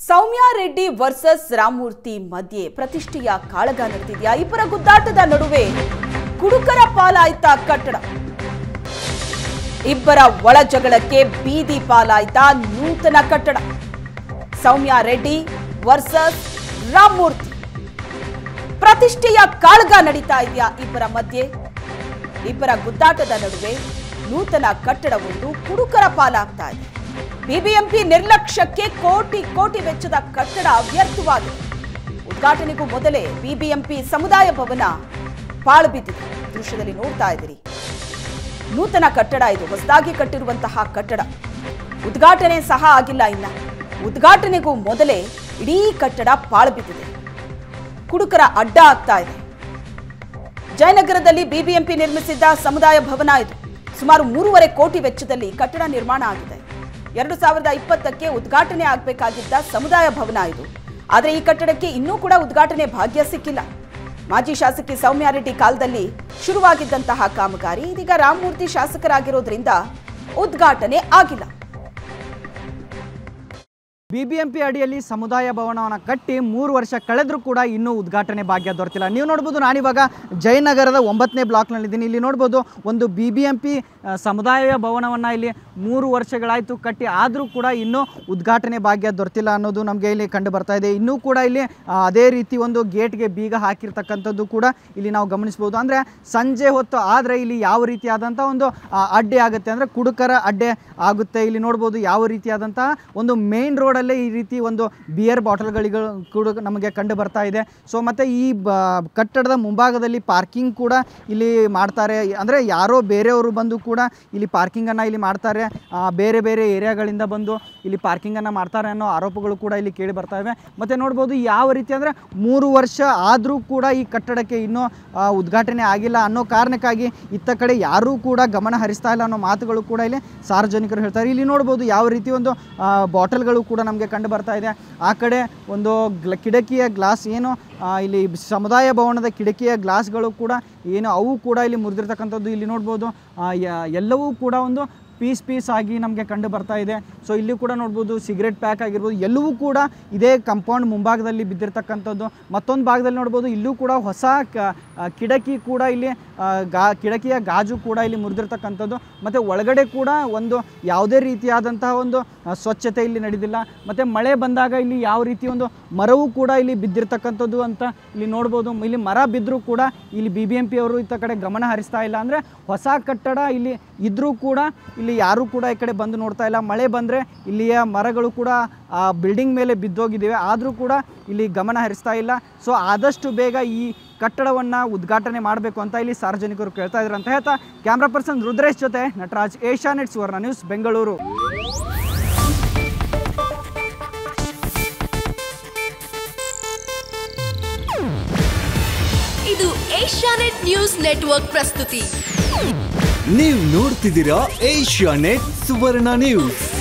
ಸೌಮ್ಯ Reddy versus Ramamurthy ಮಧ್ಯೆ ಪ್ರತಿಷ್ಠೆಯ ಕಾಳಗ ನಡೆದಿದೆಯಾ ಇಬ್ಬರ ಗುದ್ದಾಟದ ನಡುವೆ ಕುಡುಕರ ಪಾಲಾಯ್ತ ಕಟ್ಟಡ ಇಬ್ಬರ ಒಳ ಜಗಳಕ್ಕೆ ಬೀದಿ ಪಾಲಾಯ್ತ ನೂತನ ಕಟ್ಟಡ ಸೌಮ್ಯ ರೆಡ್ಡಿ ವರ್ಸಸ್ ರಾಮಮೂರ್ತಿ ಪ್ರತಿಷ್ಠೆಯ ಕಾಳಗ ನಡೀತಾ ಇದೆಯಾ ಇಬ್ಬರ ಮಧ್ಯೆ ಇಬ್ಬರ ಗುದ್ದಾಟದ ನಡುವೆ ನೂತನ ಕಟ್ಟಡವೊಂದು ಕುಡುಕರ ಪಾಲಾಗ್ತಾ ಇದೆ ಬಿಬಿಎಂಪಿ ನಿರ್ಲಕ್ಷ್ಯಕ್ಕೆ ಕೋಟಿ ಕೋಟಿ ವೆಚ್ಚದ ಕಟ್ಟಡ ವ್ಯರ್ಥವಾಗಿದೆ ಉದ್ಘಾಟನೆಗೂ ಮೊದಲೇ ಬಿಬಿಎಂಪಿ ಸಮುದಾಯ ಭವನ ಪಾಳು ಬಿದ್ದಿದೆ ದೃಶ್ಯದಲ್ಲಿ ನೋಡ್ತಾ ಇದ್ದೀರಿ ನೂತನ ಕಟ್ಟಡ ಇದು ಹೊಸದಾಗಿ ಕಟ್ಟಿರುವಂತಹ ಕಟ್ಟಡ ಉದ್ಘಾಟನೆ ಸಹ ಆಗಿಲ್ಲ ಇನ್ನ ಉದ್ಘಾಟನೆಗೂ ಮೊದಲೇ ಇಡೀ ಕಟ್ಟಡ ಪಾಳು ಬಿದ್ದಿದೆ ಕುಡುಕರ ಅಡ್ಡ ಆಗ್ತಾ ಇದೆ ಜಯನಗರದಲ್ಲಿ ಬಿಬಿಎಂಪಿ ನಿರ್ಮಿಸಿದ್ದ ಸಮುದಾಯ ಭವನ ಇದು ಸುಮಾರು ಮೂರುವರೆ ಕೋಟಿ ವೆಚ್ಚದಲ್ಲಿ ಕಟ್ಟಡ ನಿರ್ಮಾಣ ಆಗಿದೆ ಎರಡು ಸಾವಿರದ ಇಪ್ಪತ್ತಕ್ಕೆ ಉದ್ಘಾಟನೆ ಆಗಬೇಕಾಗಿದ್ದ ಸಮುದಾಯ ಭವನ ಇದು ಆದರೆ ಈ ಕಟ್ಟಡಕ್ಕೆ ಇನ್ನೂ ಕೂಡ ಉದ್ಘಾಟನೆ ಭಾಗ್ಯ ಸಿಕ್ಕಿಲ್ಲ ಮಾಜಿ ಶಾಸಕಿ ಸೌಮ್ಯ ರೆಡ್ಡಿ ಕಾಲದಲ್ಲಿ ಶುರುವಾಗಿದ್ದಂತಹ ಕಾಮಗಾರಿ ಇದೀಗ ರಾಮಮೂರ್ತಿ ಶಾಸಕರಾಗಿರೋದ್ರಿಂದ ಉದ್ಘಾಟನೆ ಆಗಿಲ್ಲ ಬಿಬಿಎಂಪಿ ಅಡಿಯಲ್ಲಿ ಸಮುದಾಯ ಭವನವನ್ನು ಕಟ್ಟಿ ಮೂರು ವರ್ಷ ಕಳೆದರೂ ಕೂಡ ಇನ್ನೂ ಉದ್ಘಾಟನೆ ಭಾಗ್ಯ ದೊರೆತಿಲ್ಲ ನೀವು ನೋಡ್ಬೋದು ನಾನಿವಾಗ ಜಯನಗರದ ಒಂಬತ್ತನೇ ಬ್ಲಾಕ್ನಲ್ಲಿದ್ದೀನಿ ಇಲ್ಲಿ ನೋಡ್ಬೋದು ಒಂದು ಬಿ ಬಿ ಎಂ ಪಿ ಸಮುದಾಯ ಭವನವನ್ನು ಇಲ್ಲಿ ಮೂರು ವರ್ಷಗಳಾಯಿತು ಕಟ್ಟಿ ಆದರೂ ಕೂಡ ಇನ್ನೂ ಉದ್ಘಾಟನೆ ಭಾಗ್ಯ ದೊರೆತಿಲ್ಲ ಅನ್ನೋದು ನಮಗೆ ಇಲ್ಲಿ ಕಂಡು ಬರ್ತಾ ಇದೆ ಇನ್ನೂ ಕೂಡ ಇಲ್ಲಿ ಆ, ಅದೇ ರೀತಿ ಒಂದು ಗೇಟ್ಗೆ ಬೀಗ ಹಾಕಿರ್ತಕ್ಕಂಥದ್ದು ಕೂಡ ಇಲ್ಲಿ ನಾವು ಗಮನಿಸ್ಬೋದು ಅಂದರೆ ಸಂಜೆ ಹೊತ್ತು ಆದರೆ ಇಲ್ಲಿ ಯಾವ ರೀತಿಯಾದಂಥ ಒಂದು ಆ, ಅಡ್ಡೆ ಆಗುತ್ತೆ ಅಂದರೆ ಕುಡುಕರ ಅಡ್ಡೆ ಆಗುತ್ತೆ ಇಲ್ಲಿ ನೋಡ್ಬೋದು ಯಾವ ರೀತಿಯಾದಂತಹ ಒಂದು ಮೇನ್ ರೋಡಲ್ಲೇ ಈ ರೀತಿ ಒಂದು ಬಿಯರ್ ಬಾಟಲ್ಗಳಿಗಳು ಕೂಡ ನಮಗೆ ಕಂಡು ಬರ್ತಾ ಇದೆ ಸೊ ಮತ್ತು ಈ ಬ ಕಟ್ಟಡದ ಮುಂಭಾಗದಲ್ಲಿ ಪಾರ್ಕಿಂಗ್ ಕೂಡ ಇಲ್ಲಿ ಮಾಡ್ತಾರೆ ಅಂದರೆ ಯಾರೋ ಬೇರೆಯವರು ಬಂದು ಕೂಡ ಇಲ್ಲಿ ಪಾರ್ಕಿಂಗನ್ನು ಇಲ್ಲಿ ಮಾಡ್ತಾರೆ ಆ, ಬೇರೆ ಬೇರೆ ಏರಿಯಾಗಳಿಂದ ಬಂದು ಇಲ್ಲಿ ಪಾರ್ಕಿಂಗನ್ನು ಮಾಡ್ತಾರೆ ಅನ್ನೋ ಆರೋಪಗಳು ಕೂಡ ಇಲ್ಲಿ ಕೇಳಿ ಬರ್ತಾ ಇವೆ ಮತ್ತು ನೋಡ್ಬೋದು ಯಾವ ರೀತಿ ಅಂದರೆ ಮೂರು ವರ್ಷ ಆದರೂ ಕೂಡ ಈ ಕಟ್ಟಡಕ್ಕೆ ಇನ್ನೂ ಆ, ಉದ್ಘಾಟನೆ ಆಗಿಲ್ಲ ಅನ್ನೋ ಕಾರಣಕ್ಕಾಗಿ ಇತ್ತ ಕಡೆ ಯಾರೂ ಕೂಡ ಗಮನ ಹರಿಸ್ತಾ ಇಲ್ಲ ಅನ್ನೋ ಮಾತುಗಳು ಕೂಡ ಇಲ್ಲಿ ಸಾರ್ವಜನಿಕರು ಹೇಳ್ತಾರೆ ಇಲ್ಲಿ ನೋಡ್ಬೋದು ಯಾವ ರೀತಿ ಒಂದು ಆ, ಬಾಟಲ್ಗಳು ಕೂಡ ನಮಗೆ ಕಂಡು ಬರ್ತಾ ಇದೆ ಆ ಕಡೆ ಒಂದು ಗ್ಲ ಕಿಟಕಿಯ ಗ್ಲಾಸ್ ಏನು ಆ, ಇಲ್ಲಿ ಸಮುದಾಯ ಭವನದ ಕಿಟಕಿಯ ಗ್ಲಾಸ್ಗಳು ಕೂಡ ಏನು ಅವು ಕೂಡ ಇಲ್ಲಿ ಮುರಿದಿರ್ತಕ್ಕಂಥದ್ದು ಇಲ್ಲಿ ನೋಡ್ಬೋದು ಆ, ಯ- ಎಲ್ಲವೂ ಕೂಡ ಒಂದು ಪೀಸ್ ಪೀಸ್ ಆಗಿ ನಮಗೆ ಕಂಡು ಬರ್ತಾ ಇದೆ ಸೊ ಇಲ್ಲಿ ಕೂಡ ನೋಡ್ಬೋದು ಸಿಗರೆಟ್ ಪ್ಯಾಕ್ ಆಗಿರ್ಬೋದು ಎಲ್ಲವೂ ಕೂಡ ಇದೇ ಕಂಪೌಂಡ್ ಮುಂಭಾಗದಲ್ಲಿ ಬಿದ್ದಿರ್ತಕ್ಕಂಥದ್ದು ಮತ್ತೊಂದು ಭಾಗದಲ್ಲಿ ನೋಡ್ಬೋದು ಇಲ್ಲೂ ಕೂಡ ಹೊಸ ಕ- ಆ, ಕಿಟಕಿ ಕೂಡ ಇಲ್ಲಿ ಆ, ಗಾ ಕಿಟಕಿಯ ಗಾಜು ಕೂಡ ಇಲ್ಲಿ ಮುರಿದಿರ್ತಕ್ಕಂಥದ್ದು ಮತ್ತು ಒಳಗಡೆ ಕೂಡ ಒಂದು ಯಾವುದೇ ರೀತಿಯಾದಂತಹ ಒಂದು ಆ, ಸ್ವಚ್ಛತೆ ಇಲ್ಲಿ ನಡೆದಿಲ್ಲ ಮತ್ತು ಮಳೆ ಬಂದಾಗ ಇಲ್ಲಿ ಯಾವ ರೀತಿ ಒಂದು ಮರವೂ ಕೂಡ ಇಲ್ಲಿ ಬಿದ್ದಿರ್ತಕ್ಕಂಥದ್ದು ಅಂತ ಇಲ್ಲಿ ನೋಡ್ಬೋದು ಇಲ್ಲಿ ಮರ ಬಿದ್ದರೂ ಕೂಡ ಇಲ್ಲಿ ಬಿ ಬಿ ಎಂ ಪಿ ಅವರು ಇತ್ತ ಕಡೆ ಗಮನ ಹರಿಸ್ತಾ ಇಲ್ಲ ಅಂದರೆ ಹೊಸ ಕಟ್ಟಡ ಇಲ್ಲಿ ಇದ್ದರೂ ಕೂಡ ಇಲ್ಲಿ ಯಾರೂ ಕೂಡ ಈ ಕಡೆ ಬಂದು ನೋಡ್ತಾ ಇಲ್ಲ ಮಳೆ ಬಂದರೆ ಇಲ್ಲಿಯ ಮರಗಳು ಕೂಡ ಆ ಬಿಲ್ಡಿಂಗ್ ಮೇಲೆ ಬಿದ್ದೋಗಿದ್ದಾವೆ ಆದರೂ ಕೂಡ ಇಲ್ಲಿ ಗಮನ ಹರಿಸ್ತಾ ಇಲ್ಲ ಸೊ ಆದಷ್ಟು ಬೇಗ ಈ ಕಟ್ಟಡವನ್ನು ಉದ್ಘಾಟನೆ ಮಾಡಬೇಕು ಅಂತ ಇಲ್ಲಿ ಸಾರ್ವಜನಿಕರು ಕೇಳ್ತಾ ಇದ್ದಾರೆ ಅಂತ ಹೇಳ್ತಾ ಕ್ಯಾಮ್ರಾ ಪರ್ಸನ್ ರುದ್ರೇಶ್ ಜೊತೆ ನಟರಾಜ್ ಏಷ್ಯಾನೆಟ್ ಸುವರ್ಣ ನ್ಯೂಸ್ ಬೆಂಗಳೂರು ಇದು ಏಷ್ಯಾನೆಟ್ ನ್ಯೂಸ್ ನೆಟ್ವರ್ಕ್ ಪ್ರಸ್ತುತಿ ನೀವು ನೋಡ್ತಿದ್ದೀರಾ ಏಷ್ಯಾ ನೆಟ್ ಸುವರ್ಣ ನ್ಯೂಸ್